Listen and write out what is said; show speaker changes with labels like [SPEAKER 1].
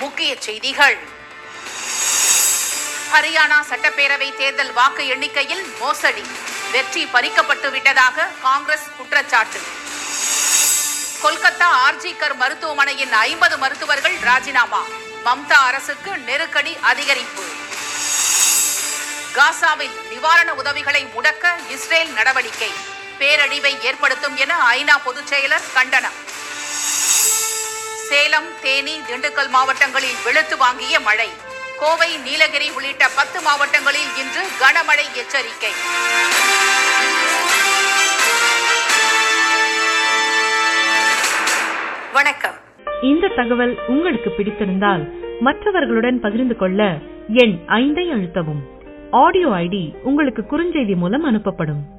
[SPEAKER 1] முக்கிய செய்திகள் ஹரியானா சட்டப்பேரவை தேர்தல் வாக்கு எண்ணிக்கையில் மோசடி வெற்றி பறிக்கப்பட்டு விட்டதாக காங்கிரஸ் குற்றச்சாட்டு கொல்கத்தா ஆர்ஜிகர் மருத்துவமனையின் ஐம்பது மருத்துவர்கள் ராஜினாமா மம்தா அரசுக்கு நெருக்கடி அதிகரிப்பு காசாவில் நிவாரண உதவிகளை முடக்க இஸ்ரேல் நடவடிக்கை பேரழிவை ஏற்படுத்தும் என ஐநா பொதுச் செயலர் கண்டனம் சேலம் தேனி திண்டுக்கல் மாவட்டங்களில் வெளுத்து வாங்கிய மழை கோவை நீலகிரி உள்ளிட்ட பத்து மாவட்டங்களில் இன்று கனமழை எச்சரிக்கை வணக்கம்
[SPEAKER 2] இந்த தகவல் உங்களுக்கு பிடித்திருந்தால் மற்றவர்களுடன் பகிர்ந்து கொள்ள எண் ஐந்தை அழுத்தவும் ஆடியோ ஐடி உங்களுக்கு குறுஞ்செய்தி மூலம் அனுப்பப்படும்